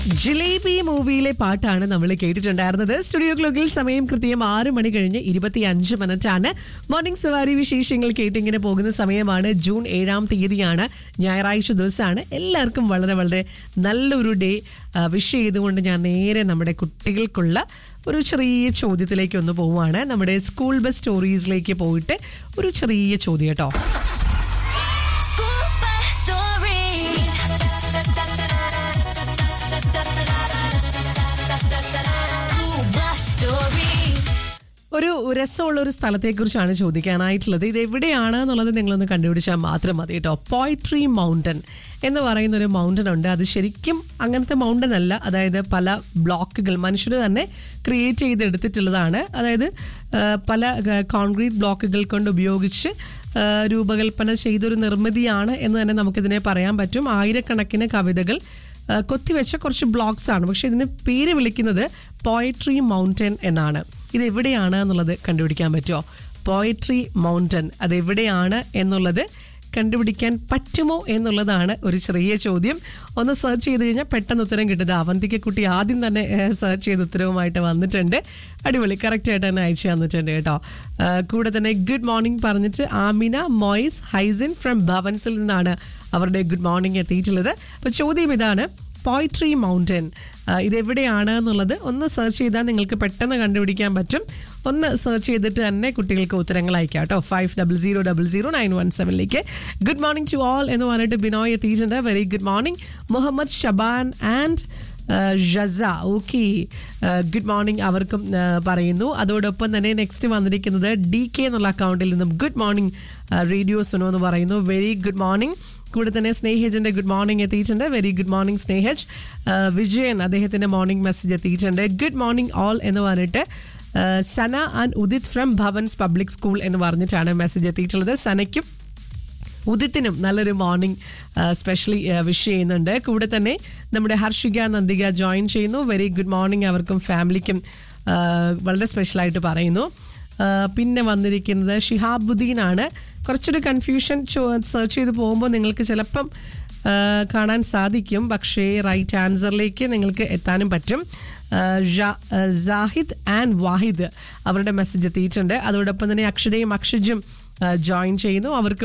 ജിലേബി മൂവിയിലെ പാട്ടാണ് നമ്മൾ കേട്ടിട്ടുണ്ടായിരുന്നത് സ്റ്റുഡിയോ ക്ലോക്കിൽ സമയം കൃത്യം ആറ് മണി കഴിഞ്ഞ് ഇരുപത്തി അഞ്ച് മിനിറ്റാണ് മോർണിംഗ് സവാരി വിശേഷങ്ങൾ കേട്ടിങ്ങനെ പോകുന്ന സമയമാണ് ജൂൺ ഏഴാം തീയതിയാണ് ഞായറാഴ്ച ദിവസമാണ് എല്ലാവർക്കും വളരെ വളരെ നല്ലൊരു ഡേ വിഷ് ചെയ്തുകൊണ്ട് ഞാൻ നേരെ നമ്മുടെ കുട്ടികൾക്കുള്ള ഒരു ചെറിയ ചോദ്യത്തിലേക്ക് ഒന്ന് പോവുകയാണ് നമ്മുടെ സ്കൂൾ ബസ് സ്റ്റോറീസിലേക്ക് പോയിട്ട് ഒരു ചെറിയ ചോദ്യം കേട്ടോ School bus story. School bus story. ഒരു രസമുള്ള ഒരു സ്ഥലത്തെക്കുറിച്ചാണ് ചോദിക്കാനായിട്ടുള്ളത് ഇത് എവിടെയാണ് എന്നുള്ളത് നിങ്ങളൊന്ന് കണ്ടുപിടിച്ചാൽ മാത്രം മതി കേട്ടോ പോയിട്രി മൗണ്ടൻ എന്ന് പറയുന്ന ഒരു മൗണ്ടൻ ഉണ്ട് അത് ശരിക്കും അങ്ങനത്തെ മൗണ്ടൻ അല്ല അതായത് പല ബ്ലോക്കുകൾ മനുഷ്യർ തന്നെ ക്രിയേറ്റ് ചെയ്തെടുത്തിട്ടുള്ളതാണ് അതായത് ആ, പല കോൺക്രീറ്റ് ബ്ലോക്കുകൾ കൊണ്ട് ഉപയോഗിച്ച് ആ, രൂപകൽപ്പന ചെയ്തൊരു നിർമ്മിതിയാണ് എന്ന് തന്നെ നമുക്കിതിനെ പറയാൻ പറ്റും ആയിരക്കണക്കിന് കവിതകൾ ആ, കൊത്തിവെച്ച കുറച്ച് ബ്ലോക്സ് ആണ് പക്ഷെ ഇതിന് പേര് വിളിക്കുന്നത് പോയട്രി മൗണ്ടൻ എന്നാണ് ഇത് എവിടെയാണ് എന്നുള്ളത് കണ്ടുപിടിക്കാൻ പറ്റുമോ പോയട്രി മൗണ്ടൻ അത് എവിടെയാണ് എന്നുള്ളത് കണ്ടുപിടിക്കാൻ പറ്റുമോ എന്നുള്ളതാണ് ഒരു ചെറിയ ചോദ്യം ഒന്ന് സെർച്ച് ചെയ്ത് കഴിഞ്ഞാൽ പെട്ടെന്ന് ഉത്തരം കിട്ടുന്നത് അവന്തിക കുട്ടി ആദ്യം തന്നെ സെർച്ച് ചെയ്ത് ഉത്തരവുമായിട്ട് വന്നിട്ടുണ്ട് അടിപൊളി കറക്റ്റ് ആയിട്ട് തന്നെ അയച്ചു തന്നിട്ടുണ്ട് കേട്ടോ ആ, കൂടെ തന്നെ ഗുഡ് മോർണിംഗ് പറഞ്ഞിട്ട് ആമിന മോയ്സ് ഹൈസിൻ ഫ്രം ഭവൻസിൽ നിന്നാണ് അവരുടെ ഗുഡ് മോർണിംഗ് എത്തിയിട്ടുള്ളത് അപ്പോൾ ചോദ്യം ഇതാണ് പോയിട്രി മൗണ്ടൻ ഇതെവിടെയാണ് എന്നുള്ളത് ഒന്ന് സെർച്ച് ചെയ്താൽ നിങ്ങൾക്ക് പെട്ടെന്ന് കണ്ടുപിടിക്കാൻ പറ്റും ഒന്ന് സെർച്ച് ചെയ്തിട്ട് തന്നെ കുട്ടികൾക്ക് ഉത്തരങ്ങൾ അയക്കാം കേട്ടോ five double zero double zero nine one സെവനിലേക്ക് ഗുഡ് മോർണിംഗ് ടു ഓൾ എന്ന് പറഞ്ഞിട്ട് ബിനോയ് എത്തിയിട്ടുണ്ട് very good morning Muhammad Shaban and Jasa okay good morning അവർക്കും ആ, പറയുന്നു അതോടൊപ്പം തന്നെ നെക്സ്റ്റ് വന്നിരിക്കുന്നത് ഡി കെ എന്നുള്ള അക്കൗണ്ടിൽ നിന്നും ഗുഡ് മോർണിംഗ് റേഡിയോ സുനോ എന്ന് പറയുന്നു വെരി ഗുഡ് മോർണിംഗ് കൂടെ തന്നെ സ്നേഹജിന്റെ ഗുഡ് മോർണിംഗ് എത്തിയിട്ടുണ്ട് വെരി ഗുഡ് മോർണിംഗ് സ്നേഹജ് ആ, വിജയൻ അദ്ദേഹത്തിന്റെ മോർണിംഗ് മെസ്സേജ് എത്തിയിട്ടുണ്ട് ഗുഡ് മോർണിംഗ് ഓൾ എന്ന് പറഞ്ഞിട്ട് ആ, Sana and Udit from Bhavans public school എന്ന് പറഞ്ഞിട്ടാണ് മെസ്സേജ് എത്തിയിട്ടുള്ളത് സനയ്ക്കും ഉദിത്തിനും നല്ലൊരു മോർണിംഗ് സ്പെഷ്യലി വിഷ് ചെയ്യുന്നുണ്ട് കൂടെ തന്നെ നമ്മുടെ ഹർഷിക നന്ദിക ജോയിൻ ചെയ്യുന്നു വെരി ഗുഡ് മോർണിംഗ് അവർക്കും ഫാമിലിക്കും ആ, വളരെ സ്പെഷ്യലായിട്ട് പറയുന്നു ആ, പിന്നെ വന്നിരിക്കുന്നത് ഷിഹാബുദ്ദീനാണ് കുറച്ചൊരു കൺഫ്യൂഷൻ സെർച്ച് ചെയ്ത് പോകുമ്പോൾ നിങ്ങൾക്ക് ചിലപ്പം ആ, കാണാൻ സാധിക്കും പക്ഷേ റൈറ്റ് ആൻസറിലേക്ക് നിങ്ങൾക്ക് എത്താനും പറ്റും ആ, ജാ- ആ, ജാഹിദ് ആൻഡ് വാഹിദ് അവരുടെ മെസ്സേജ് എത്തിയിട്ടുണ്ട് അതോടൊപ്പം തന്നെ അക്ഷരയും അക്ഷജും ജോയിൻ ചെയ്യുന്നു അവർക്ക്